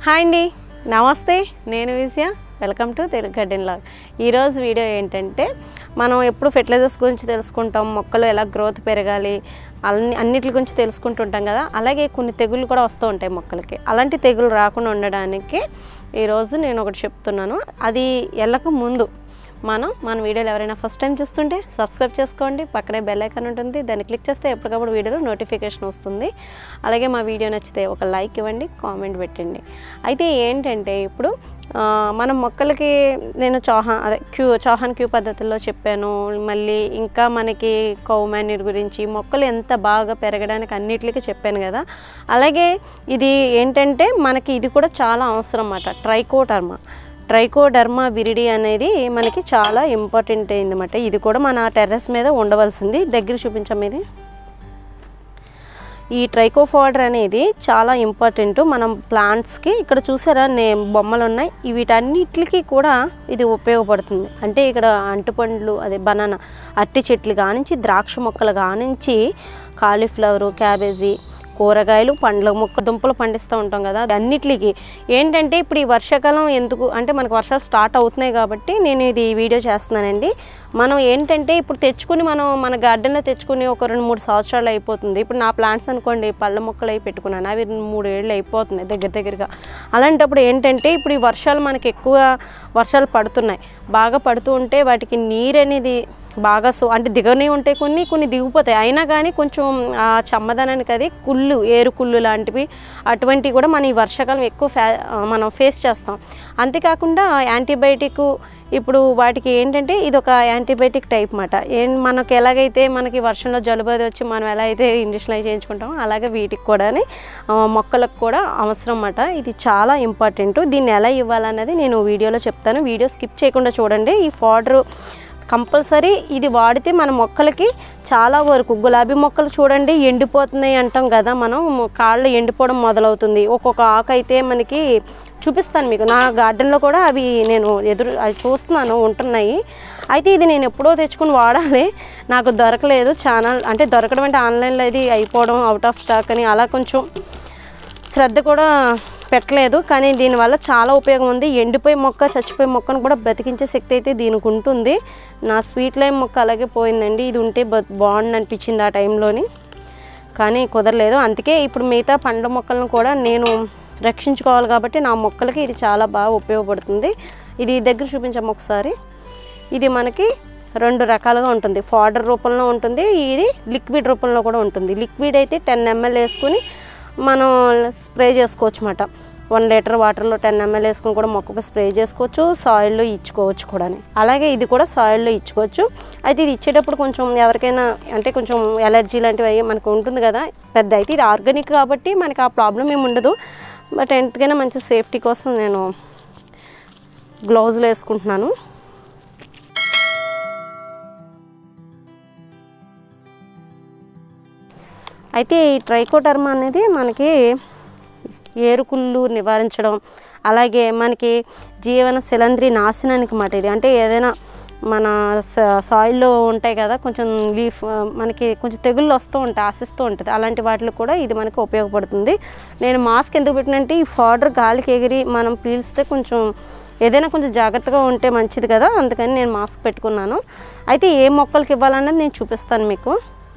hi అండి నమస్తే నేను Vijaya welcome to Telugu garden log ఈరోజు వీడియో ఏంటంటే మనం ఎప్పుడు ఫెర్టిలైజర్స్ గురించి తెలుసుకుంటాం మొక్కలు ఎలా గ్రోత్ పెరగాలి అన్ని అన్నిటి గురించి తెలుసుకుంటుంటాం కదా అలాగే కొన్ని తెగుళ్ళు కూడా వస్తూ ఉంటాయి మొక్కలకి అలాంటి తెగులు రాకుండా ఉండడానికి ఈరోజు నేను ఒకటి చెప్తున్నాను అది ఎల్లక ముందు మనం మన వీడియోలు ఎవరైనా ఫస్ట్ టైం చూస్తుంటే సబ్స్క్రైబ్ చేసుకోండి పక్కనే బెల్ ఐకాన్ ఉంటుంది దాన్ని క్లిక్ చేస్తే ఎప్పటికప్పుడు వీడియోలో నోటిఫికేషన్ వస్తుంది అలాగే మా వీడియో నచ్చితే ఒక లైక్ ఇవ్వండి కామెంట్ పెట్టండి అయితే ఏంటంటే ఇప్పుడు ఆ, మనం మొక్కలకి నేను చౌహాన్ అదే క్యూ చౌహాన్ క్యూ పద్ధతిలో చెప్పాను మళ్ళీ ఇంకా మనకి కౌమాన్యూర్ గురించి మొక్కలు ఎంత బాగా పెరగడానికి అన్నిటికీ చెప్పాను కదా అలాగే ఇది ఏంటంటే మనకి ఇది కూడా చాలా అవసరం అన్నమాట ట్రైకోటర్మా ట్రైకోడర్మా విరిడి అనేది మనకి చాలా ఇంపార్టెంట్ అయిందన్నమాట ఇది కూడా మన టెర్రస్ మీద ఉండవలసింది దగ్గర చూపించాం ఇది ఈ ట్రైకో పౌడర్ అనేది చాలా ఇంపార్టెంట్ మనం ప్లాంట్స్కి ఇక్కడ చూసారా నే బొమ్మలు ఉన్నాయి ఈ వీటన్నిటికి కూడా ఇది ఉపయోగపడుతుంది అంటే ఇక్కడ అంటుపండ్లు అదే బనానా అరటి చెట్లు కానించి ద్రాక్ష మొక్కలు కానించి కాలీఫ్లవరు క్యాబేజీ కూరగాయలు పండ్ల మొక్క దుంపలు పండిస్తూ ఉంటాం కదా అన్నిటికి ఏంటంటే ఇప్పుడు ఈ వర్షాకాలం ఎందుకు అంటే మనకు వర్షాలు స్టార్ట్ అవుతున్నాయి కాబట్టి నేను ఇది వీడియో చేస్తున్నానండి మనం ఏంటంటే ఇప్పుడు తెచ్చుకుని మనం మన గార్డెన్లో తెచ్చుకుని ఒక రెండు మూడు సంవత్సరాలు అయిపోతుంది ఇప్పుడు నా ప్లాంట్స్ అనుకోండి పళ్ళ మొక్కలు అవి పెట్టుకున్నాను అవి మూడు ఏళ్ళు అయిపోతుంది దగ్గర దగ్గరగా అలాంటప్పుడు ఏంటంటే ఇప్పుడు ఈ వర్షాలు మనకి ఎక్కువ వర్షాలు పడుతున్నాయి బాగా పడుతూ ఉంటే వాటికి నీరు అనేది బాగా సో అంటే దిగనే ఉంటాయి కొన్ని కొన్ని దిగిపోతాయి అయినా కానీ కొంచెం ఆ చమ్మదనానికి అది కుళ్ళు ఏరు కుళ్ళు లాంటివి అటువంటివి కూడా మనం ఈ వర్షాకాలం ఎక్కువ ఫే మనం ఫేస్ చేస్తాం అంతేకాకుండా యాంటీబయాటిక్ ఇప్పుడు వాటికి ఏంటంటే ఇది ఒక యాంటీబయాటిక్ టైప్ మాట ఏం మనకి ఎలాగైతే మనకి వర్షంలో జలుబు అది వచ్చి మనం ఎలా అయితే ఇంజక్షన్ అవి చేయించుకుంటామో అలాగే వీటికి కూడా మొక్కలకు కూడా అవసరం అన్నమాట ఇది చాలా ఇంపార్టెంట్ దీన్ని ఎలా ఇవ్వాలన్నది నేను వీడియోలో చెప్తాను వీడియో స్కిప్ చేయకుండా చూడండి ఈ ఫాడర్ కంపల్సరీ ఇది వాడితే మన మొక్కలకి చాలా వరకు గులాబీ మొక్కలు చూడండి ఎండిపోతున్నాయి అంటాం కదా మనం కాళ్ళు ఎండిపోవడం మొదలవుతుంది ఒక్కొక్క ఆకు అయితే మనకి చూపిస్తాను మీకు నా గార్డెన్లో కూడా అవి నేను ఎదురు అవి చూస్తున్నాను ఉంటున్నాయి అయితే ఇది నేను ఎప్పుడో తెచ్చుకుని వాడాలి నాకు దొరకలేదు ఛానల్ అంటే దొరకడం అంటే ఆన్లైన్లో ఇది అయిపోవడం అవుట్ ఆఫ్ స్టాక్ అని అలా కొంచెం శ్రద్ధ కూడా పెట్టలేదు కానీ దీనివల్ల చాలా ఉపయోగం ఉంది ఎండిపోయి మొక్క చచ్చిపోయే మొక్కను కూడా బ్రతికించే శక్తి అయితే దీనికి ఉంటుంది నా స్వీట్ లైమ్ మొక్క అలాగే పోయిందండి ఇది ఉంటే బ- బాగుండు అనిపించింది ఆ టైంలోని కానీ కుదరలేదు అందుకే ఇప్పుడు మిగతా పండ్ల మొక్కలను కూడా నేను రక్షించుకోవాలి కాబట్టి నా మొక్కలకి ఇది చాలా బాగా ఉపయోగపడుతుంది ఇది దగ్గర చూపించాము ఒకసారి ఇది మనకి రెండు రకాలుగా ఉంటుంది పౌడర్ రూపంలో ఉంటుంది ఇది లిక్విడ్ రూపంలో కూడా ఉంటుంది లిక్విడ్ అయితే టెన్ ఎంఎల్ వేసుకుని మనం స్ప్రే చేసుకోవచ్చు అన్నమాట వన్ లీటర్ వాటర్లో టెన్ ఎంఎల్ వేసుకుని కూడా మొక్కకు స్ప్రే చేసుకోవచ్చు సాయిల్లో ఇచ్చుకోవచ్చు కూడా అలాగే ఇది కూడా సాయిల్లో ఇచ్చుకోవచ్చు అయితే ఇది ఇచ్చేటప్పుడు కొంచెం ఎవరికైనా అంటే కొంచెం ఎలర్జీ లాంటివి అయ్యి మనకు ఉంటుంది కదా పెద్ద అయితే ఇది ఆర్గానిక్ కాబట్టి మనకి ఆ ప్రాబ్లం ఏమి ఉండదు బట్ ఎంతకైనా మంచి సేఫ్టీ కోసం నేను గ్లౌజులు వేసుకుంటున్నాను అయితే ఈ ట్రైకోటర్మా అనేది మనకి ఏరుకుళ్ళు నివారించడం అలాగే మనకి జీవన శిలంద్రి నాశనానికి మాట ఇది అంటే ఏదైనా మన స- సాయిల్లో ఉంటాయి కదా కొంచెం లీఫ్ ఆ, మనకి కొంచెం తెగుళ్ళు వస్తూ ఉంటాయి ఆశిస్తూ ఉంటుంది అలాంటి వాటికి కూడా ఇది మనకి ఉపయోగపడుతుంది నేను మాస్క్ ఎందుకు పెట్టినంటే ఈ పౌడర్ గాలికి ఎగిరి మనం పీల్స్తే కొంచెం ఏదైనా కొంచెం జాగ్రత్తగా ఉంటే మంచిది కదా అందుకని నేను మాస్క్ పెట్టుకున్నాను అయితే ఏ మొక్కలకి ఇవ్వాలన్నది నేను చూపిస్తాను మీకు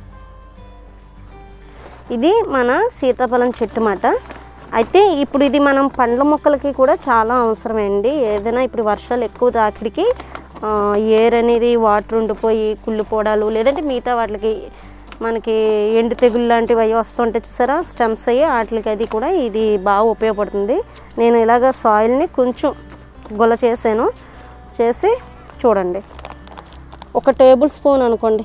ఇది మన సీతాఫలం చెట్టు మాట అయితే ఇప్పుడు ఇది మనం పండ్ల మొక్కలకి కూడా చాలా అవసరమండి ఏదైనా ఇప్పుడు వర్షాలు ఎక్కువ తాకిడికి ఆ, ఏర్ అనేది వాటర్ ఉండిపోయి కుళ్ళిపోవడాలు లేదంటే మిగతా వాటికి మనకి ఎండు తెగులు లాంటివి అవి వస్తుంటే చూసారా స్టెమ్స్ అయ్యి వాటికి అది కూడా ఇది బాగా ఉపయోగపడుతుంది నేను ఇలాగ సాయిల్ని కొంచెం గొల చేశాను చేసి చూడండి ఒక టేబుల్ స్పూన్ అనుకోండి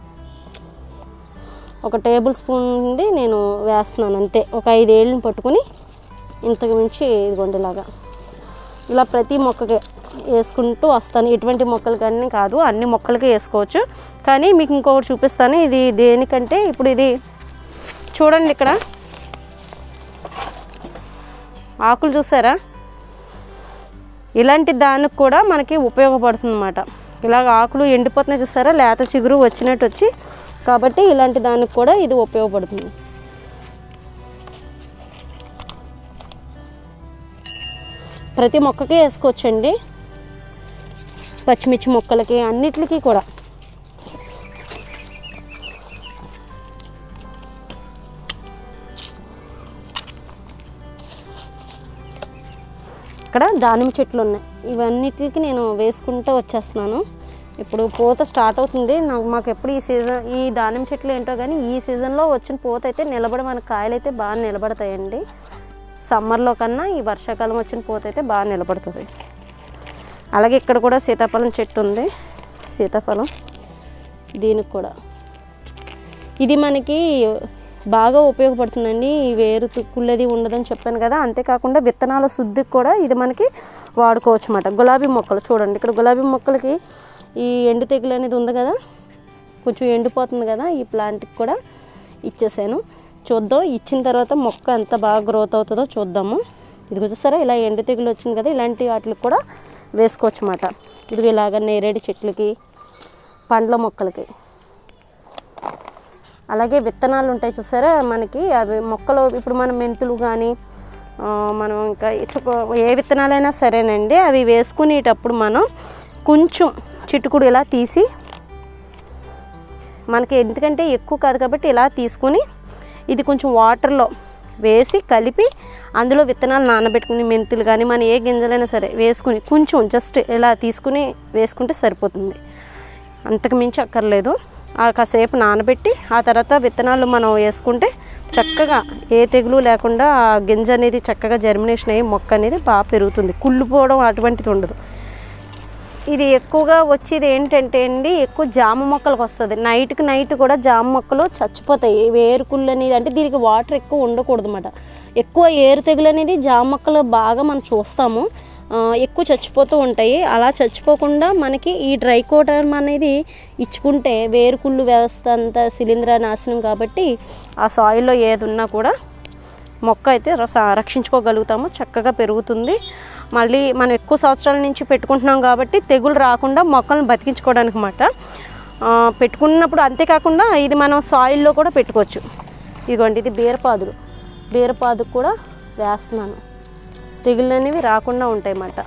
ఒక టేబుల్ స్పూన్ ఉంది నేను వేస్తున్నాను అంతే ఒక ఐదేళ్ళని పట్టుకుని ఇంతకు మించి ఇదిగోండి ఇలాగా ఇలా ప్రతి మొక్కకి వేసుకుంటూ వస్తాను ఎటువంటి మొక్కలు కానీ కాదు అన్ని మొక్కలకి వేసుకోవచ్చు కానీ మీకు ఇంకొకటి చూపిస్తాను ఇది దేనికంటే ఇప్పుడు ఇది చూడండి ఇక్కడ ఆకులు చూసారా ఇలాంటి దానికి కూడా మనకి ఉపయోగపడుతుంది అన్నమాట ఇలాగ ఆకులు ఎండిపోతున్నాయి చూసారా లేత చిగురు వచ్చినట్టు వచ్చి కాబట్టి ఇలాంటి దానికి కూడా ఇది ఉపయోగపడుతుంది ప్రతి మొక్కకి వేసుకోవచ్చండి పచ్చిమిర్చి మొక్కలకి అన్నిటికీ కూడా ఇక్కడ దానిమ్మ చెట్లు ఉన్నాయి ఇవన్నిటికి నేను వేసుకుంటూ వచ్చేస్తున్నాను ఇప్పుడు పూత స్టార్ట్ అవుతుంది నాకు మాకు ఎప్పుడు ఈ సీజన్ ఈ దానిమ్మ చెట్లు ఏంటో కానీ ఈ సీజన్లో వచ్చిన పూత అయితే నిలబడి మన కాయలు అయితే బాగా నిలబడతాయండి సమ్మర్లో కన్నా ఈ వర్షాకాలం వచ్చిన పూత అయితే బాగా నిలబడుతుంది అలాగే ఇక్కడ కూడా సీతాఫలం చెట్టు ఉంది సీతాఫలం దీనికి కూడా ఇది మనకి బాగా ఉపయోగపడుతుందండి ఈ వేరు తుక్కులది ఉండదని చెప్పాను కదా అంతేకాకుండా విత్తనాల శుద్ధికి కూడా ఇది మనకి వాడుకోవచ్చు అన్నమాట గులాబీ మొక్కలు చూడండి ఇక్కడ గులాబీ మొక్కలకి ఈ ఎండు తెగులు అనేది ఉంది కదా కొంచెం ఎండిపోతుంది కదా ఈ ప్లాంట్కి కూడా ఇచ్చేసాను చూద్దాం ఇచ్చిన తర్వాత మొక్క ఎంత బాగా గ్రోత్ అవుతుందో చూద్దాము ఇది చూసారా ఇలా ఎండు తెగులు వచ్చింది కదా ఇలాంటి వాటికి కూడా వేసుకోవచ్చు అన్నమాట ఇది ఇలాగ నేరేడు చెట్లకి పండ్ల మొక్కలకి అలాగే విత్తనాలు ఉంటాయి చూసారా మనకి అవి మొక్కలు ఇప్పుడు మనం మెంతులు కానీ మనం ఇంకా చుక్క- ఏ విత్తనాలైనా సరేనండి అవి వేసుకునేటప్పుడు మనం కొంచెం చిటుకుడు ఇలా తీసి మనకి ఎందుకంటే ఎక్కువ కాదు కాబట్టి ఇలా తీసుకుని ఇది కొంచెం వాటర్లో వేసి కలిపి అందులో విత్తనాలు నానబెట్టుకుని మెంతులు కానీ మన ఏ గింజలైనా సరే వేసుకుని కొంచెం జస్ట్ ఇలా తీసుకుని వేసుకుంటే సరిపోతుంది అంతకు మించి అక్కర్లేదు ఆ కాసేపు నానబెట్టి ఆ తర్వాత విత్తనాలు మనం వేసుకుంటే చక్కగా ఏ తెగులు లేకుండా ఆ గింజ అనేది చక్కగా జర్మినేషన్ అయ్యి మొక్క అనేది బాగా పెరుగుతుంది కుళ్ళిపోవడం అటువంటిది ఉండదు ఇది ఎక్కువగా వచ్చేది ఏంటంటే అండి ఎక్కువ జామ మొక్కలకు వస్తుంది నైట్కి నైట్ కూడా జామ మొక్కలు చచ్చిపోతాయి వేరుకుళ్ళు అనేది అంటే దీనికి వాటర్ ఎక్కువ ఉండకూడదు అనమాట ఎక్కువ ఏరు తెగులు అనేది జామ మొక్కలు బాగా మనం చూస్తాము ఆ, ఎక్కువ చచ్చిపోతూ ఉంటాయి అలా చచ్చిపోకుండా మనకి ఈ డ్రై కోటర్మ్ అనేది ఇచ్చుకుంటే వేరుకుళ్ళు వ్యవస్థ అంతా శిలీంధ్ర నాశనం కాబట్టి ఆ సాయిల్లో ఏది ఉన్నా కూడా మొక్క అయితే రస- రక్షించుకోగలుగుతాము చక్కగా పెరుగుతుంది మళ్ళీ మనం ఎక్కువ సంవత్సరాల నుంచి పెట్టుకుంటున్నాం కాబట్టి తెగులు రాకుండా మొక్కలను బతికించుకోవడానికి అన్నమాట ఆ, పెట్టుకున్నప్పుడు అంతేకాకుండా ఇది మనం సాయిల్లో కూడా పెట్టుకోవచ్చు ఇదిగోండి ఇది బీరపాదులు బీరపాదుకు కూడా వేస్తున్నాను తెగుళ్ళు అనేవి రాకుండా ఉంటాయి అన్నమాట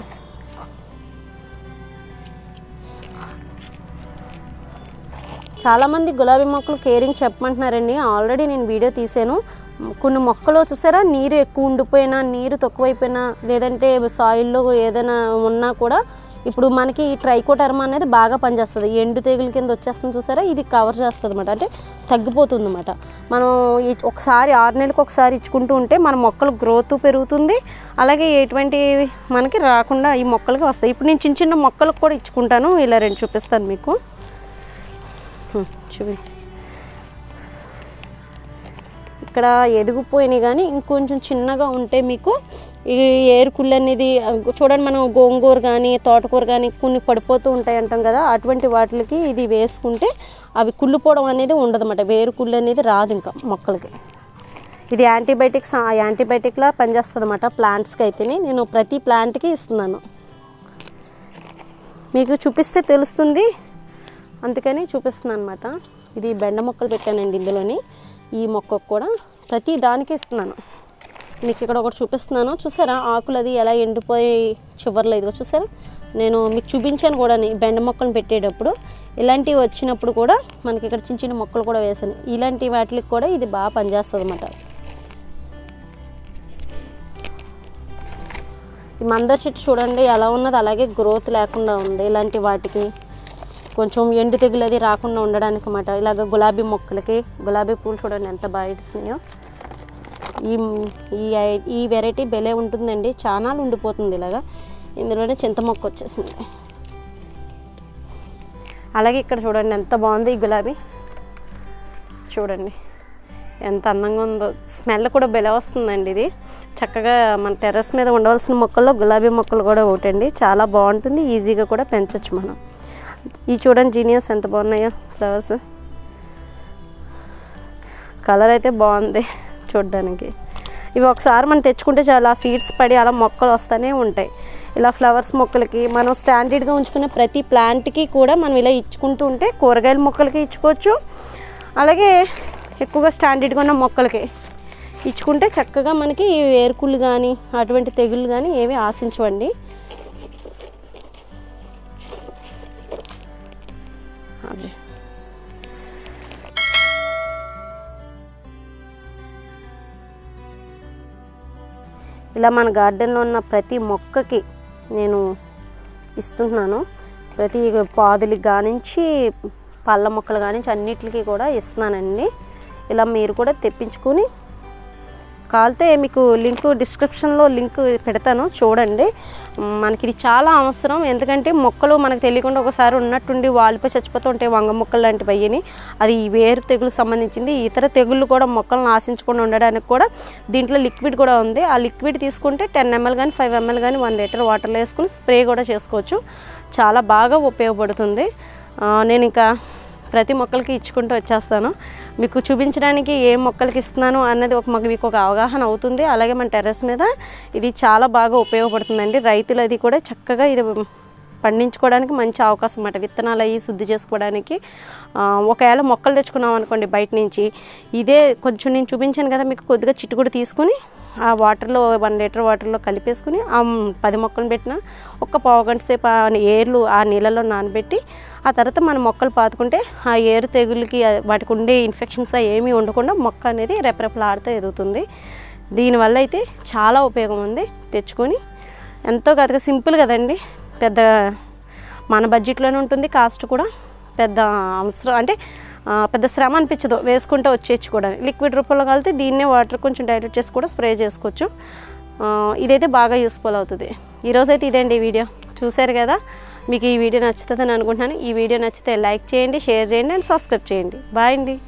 చాలామంది గులాబీ మొక్కలు కేరింగ్ చెప్పమంటున్నారండి ఆల్రెడీ నేను వీడియో తీసాను కొన్ని మొక్కలు చూసారా నీరు ఎక్కువ ఉండిపోయినా నీరు తక్కువైపోయినా లేదంటే సాయిల్లో ఏదైనా ఉన్నా కూడా ఇప్పుడు మనకి ఈ ట్రైకోటర్మా అనేది బాగా పనిచేస్తుంది ఎండు తెగుల కింద వచ్చేస్తుంది చూసారా ఇది కవర్ చేస్తుంది అనమాట అంటే తగ్గిపోతుంది అనమాట మనం ఈ ఒకసారి ఆరు నెలలకు ఒకసారి ఇచ్చుకుంటూ ఉంటే మన మొక్కలు గ్రోత్ పెరుగుతుంది అలాగే ఎటువంటి మనకి రాకుండా ఈ మొక్కలకి వస్తాయి ఇప్పుడు నేను చిన్న చిన్న మొక్కలకు కూడా ఇచ్చుకుంటాను ఇలా రెండు చూపిస్తాను మీకు హ్మ్, చూపి ఇక్కడ ఎదిగిపోయినాయి కానీ ఇంకొంచెం చిన్నగా ఉంటే మీకు ఈ ఏరుకుళ్ళు అనేది చూడండి మనం గోంగూర కానీ తోటకూర కానీ కొన్ని పడిపోతూ ఉంటాయి అంటాం కదా అటువంటి వాటికి ఇది వేసుకుంటే అవి కుళ్ళిపోవడం అనేది ఉండదన్నమాట వేరుకుళ్ళు అనేది రాదు ఇంకా మొక్కలకి ఇది యాంటీబయాటిక్స్ ఆ యాంటీబయాటిక్లా పనిచేస్తుంది అనమాట ప్లాంట్స్కి అయితేనే నేను ప్రతి ప్లాంట్కి ఇస్తున్నాను మీకు చూపిస్తే తెలుస్తుంది అందుకని చూపిస్తున్నాను అనమాట ఇది బెండ మొక్కలు పెట్టానండి ఇందులోని ఈ మొక్కకు కూడా ప్రతి దానికి ఇస్తున్నాను మీకు ఇక్కడ ఒకటి చూపిస్తున్నాను చూసారా ఆకులు అది ఎలా ఎండిపోయి చివర్లో ఇదిగో చూసారా నేను మీకు చూపించాను కూడా బెండ మొక్కలు పెట్టేటప్పుడు ఇలాంటివి వచ్చినప్పుడు కూడా మనకి ఇక్కడ చిన్న చిన్న మొక్కలు కూడా వేసాను ఇలాంటి వాటికి కూడా ఇది బాగా పనిచేస్తుంది అన్నమాట ఈ మందార చెట్టు చూడండి ఎలా ఉన్నది అలాగే గ్రోత్ లేకుండా ఉంది ఇలాంటి వాటికి కొంచెం ఎండు తెగులు అది రాకుండా ఉండడానికి అన్నమాట ఇలాగ గులాబీ మొక్కలకి గులాబీ పూలు చూడండి ఎంత బాగా ఇస్తున్నాయో ఈ ఈ ఐ- ఈ వెరైటీ బెలే ఉంటుందండి చాలా ఉండిపోతుంది ఇలాగా ఇందులోనే చింత మొక్క వచ్చేసింది అలాగే ఇక్కడ చూడండి ఎంత బాగుంది ఈ గులాబీ చూడండి ఎంత అందంగా ఉందో స్మెల్ కూడా బెల వస్తుందండి ఇది చక్కగా మన టెర్రస్ మీద ఉండవలసిన మొక్కల్లో గులాబీ మొక్కలు కూడా ఒకటండి చాలా బాగుంటుంది ఈజీగా కూడా పెంచవచ్చు మనం ఈ చూడండి జీనియస్ ఎంత బాగున్నాయో ఫ్లవర్స్ కలర్ అయితే బాగుంది చూడడానికి ఇవి ఒకసారి మనం తెచ్చుకుంటే చాలా సీడ్స్ పడి అలా మొక్కలు వస్తూనే ఉంటాయి ఇలా ఫ్లవర్స్ మొక్కలకి మనం స్టాండర్డ్గా ఉంచుకునే ప్రతి ప్లాంట్కి కూడా మనం ఇలా ఇచ్చుకుంటూ ఉంటే కూరగాయల మొక్కలకి ఇచ్చుకోవచ్చు అలాగే ఎక్కువగా స్టాండర్డ్గా ఉన్న మొక్కలకి ఇచ్చుకుంటే చక్కగా మనకి ఈ వేరుకుళ్ళు కానీ అటువంటి తెగుళ్ళు కానీ ఏవి ఆశించవండి అదే ఇలా మన గార్డెన్లో ఉన్న ప్రతి మొక్కకి నేను ఇస్తున్నాను ప్రతి పాదులకి కానించి పళ్ళ మొక్కలు కానించి అన్నిటికీ కూడా ఇస్తున్నానండి ఇలా మీరు కూడా తెప్పించుకొని కాలితే మీకు లింక్ డిస్క్రిప్షన్లో లింక్ పెడతాను చూడండి మ్, మనకి ఇది చాలా అవసరం ఎందుకంటే మొక్కలు మనకు తెలియకుండా ఒకసారి ఉన్నట్టుండి వాలిపోయి చచ్చిపోతూ ఉంటాయి వంగ మొక్కలు లాంటివి అయ్యని అది ఈ వేరు తెగులకు సంబంధించింది ఇతర తెగుళ్ళు కూడా మొక్కలను ఆశించకుండా ఉండడానికి కూడా దీంట్లో లిక్విడ్ కూడా ఉంది ఆ లిక్విడ్ తీసుకుంటే టెన్ ఎంఎల్ కానీ ఫైవ్ ఎంఎల్ కానీ వన్ లీటర్ వాటర్లో వేసుకుని స్ప్రే కూడా చేసుకోవచ్చు చాలా బాగా ఉపయోగపడుతుంది ఆ, నేను ఇంకా ప్రతి మొక్కలకి ఇచ్చుకుంటూ వచ్చేస్తాను మీకు చూపించడానికి ఏ మొక్కలకి ఇస్తున్నాను అన్నది ఒక మాకు మీకు ఒక అవగాహన అవుతుంది అలాగే మన టెర్రస్ మీద ఇది చాలా బాగా ఉపయోగపడుతుందండి రైతులు అది కూడా చక్కగా ఇది పండించుకోవడానికి మంచి అవకాశం అన్నమాట విత్తనాలు అవి శుద్ధి చేసుకోవడానికి ఆ, ఒకవేళ మొక్కలు తెచ్చుకున్నాం అనుకోండి బయట నుంచి ఇదే కొంచెం నేను చూపించాను కదా మీకు కొద్దిగా చిట్టుకుడు తీసుకుని ఆ వాటర్లో వన్ లీటర్ వాటర్లో కలిపేసుకుని ఆ పది మొక్కలు పెట్టిన ఒక పావు గంట సేపు ఆ ఏర్లు ఆ నీళ్ళలో నానబెట్టి ఆ తర్వాత మనం మొక్కలు పాతుకుంటే ఆ ఏరు తెగులకి ఆ వాటికి ఉండే ఇన్ఫెక్షన్స్ ఏమీ ఉండకుండా మొక్క అనేది రెపరెపలాడుతూ ఎదుగుతుంది దీనివల్ల అయితే చాలా ఉపయోగం ఉంది తెచ్చుకొని ఎంతో కదగా సింపుల్ కదండి పెద్ద మన బడ్జెట్లోనే ఉంటుంది కాస్ట్ కూడా పెద్ద అవసరం అంటే ఆ, పెద్ద శ్రమ అనిపించదు వేసుకుంటే వచ్చేయచ్చు కూడా లిక్విడ్ రూపంలో కలితే దీన్నే వాటర్ కొంచెం డైల్యూట్ చేసి కూడా స్ప్రే చేసుకోవచ్చు ఆ, ఇదైతే బాగా యూస్ఫుల్ అవుతుంది ఈరోజైతే ఇదండి ఈ వీడియో చూశారు కదా మీకు ఈ వీడియో నచ్చుతుందని అనుకుంటున్నాను ఈ వీడియో నచ్చితే లైక్ చేయండి షేర్ చేయండి అండ్ సబ్స్క్రైబ్ చేయండి బాయ్ అండి